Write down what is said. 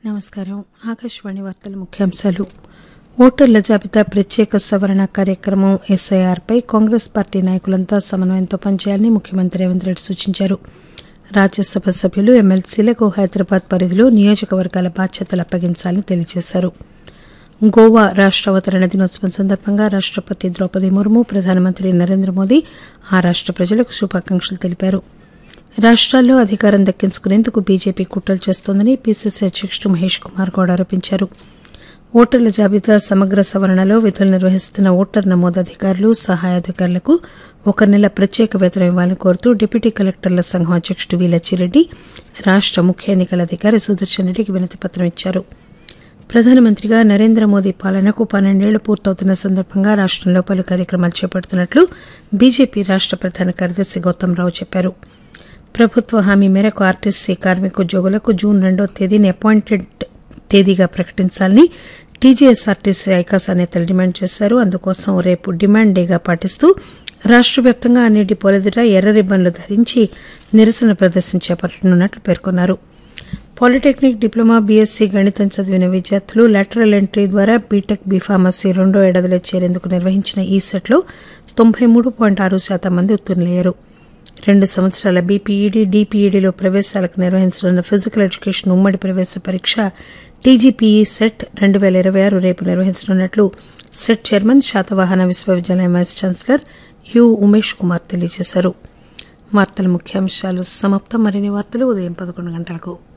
నమస్కారం ఆకాశవాణి వార్తల ముఖ్యాంశాలు ఓటర్ల జాబితా ప్రత్యేక సవరణ కార్యక్రమం ఎస్ఐఆర్పై కాంగ్రెస్ పార్టీ నాయకులంతా సమన్వయంతో పనిచేయాలని ముఖ్యమంత్రి రేవంత్ రెడ్డి సూచించారు రాజ్యసభ సభ్యులు ఎమ్మెల్సీలకు హైదరాబాద్ పరిధిలో నియోజకవర్గాల బాధ్యతలు అప్పగించాలని తెలియజేశారు గోవా రాష్ట అవతరణ దినోత్సవం సందర్భంగా రాష్టపతి ద్రౌపది ముర్ము ప్రధానమంత్రి నరేంద్ర మోదీ ఆ రాష్ట ప్రజలకు శుభాకాంక్షలు తెలిపారు రాష్ట్రాల్లో అధికారం దక్కించుకునేందుకు బీజేపీ కుట్రలు చేస్తోందని పీసీసీ అధ్యకుడు మహేష్ కుమార్ గౌడ్ ఆరోపించారు ఓటర్ల జాబితా సమగ్ర సవరణలో విధులు నిర్వహిస్తున్న ఓటర్ నమోదు అధికారులు సహాయ అధికారులకు ఒక నెల ప్రత్యేక వేతనం ఇవ్వాలని కోరుతూ డిప్యూటీ కలెక్టర్ల సంఘం అధ్యకుడు వి లచ్చిరెడ్డి రాష్ట ముఖ్య ఎన్నికల అధికారి సుదర్శన్ రెడ్డికి వినతిపత్రం ఇచ్చారు ప్రధానమంత్రిగా నరేంద్ర మోదీ పాలనకు పన్నెండేళ్లు పూర్తవుతున్న సందర్భంగా రాష్టంలో పలు కార్యక్రమాలు చేపడుతున్నట్లు బీజేపీ రాష్ట ప్రధాన కార్యదర్శి గౌతమ్ రావు చెప్పారు ప్రభుత్వ హామీ మేరకు ఆర్టీసీ కార్మికోద్యోగులకు జూన్ రెండో తేదీని అపాయింటెడ్ తేదీగా ప్రకటించాలని టీజీఎస్ఆర్టీసీ ఐకాసా నేతలు డిమాండ్ చేశారు అందుకోసం రేపు డిమాండ్ డేగా పాటిస్తూ రాష్ట వ్యాప్తంగా అన్ని డిపోల ఎదుట ఎర్ర రిబ్బన్లు ధరించి నిరసన ప్రదర్శన చేపట్టనున్నట్లు పేర్కొన్నారు పాలిటెక్నిక్ డిప్లొమా బీఎస్సీ గణితం చదివిన విద్యార్థులు లాటరల్ ఎంట్రీ ద్వారా బీటెక్ బీఫార్మసీ రెండో ఏడాదిలో చేరేందుకు నిర్వహించిన ఈ సెట్లో తొంభై మూడు పాయింట్ ఆరు శాతం మంది ఉత్తీర్ణులయ్యారు రెండు సంవత్సరాల బీపీఈడీ డీపీఈడీలో ప్రవేశాలకు నిర్వహించనున్న ఫిజికల్ ఎడ్యుకేషన్ ఉమ్మడి ప్రవేశ పరీక్ష టీజీపీఈ సెట్ రెండు పేల ఇరవై ఆరు రేపు నిర్వహించనున్నట్లు సెట్ చైర్మన్ శాతవాహన విశ్వవిద్యాలయం vice chancellor U Umesh Kumar తెలియజేశారు వార్తల ముఖ్యాంశాలు సమాప్తం మరిన్ని వార్తలు ఉదయం పదకొండు గంటలకు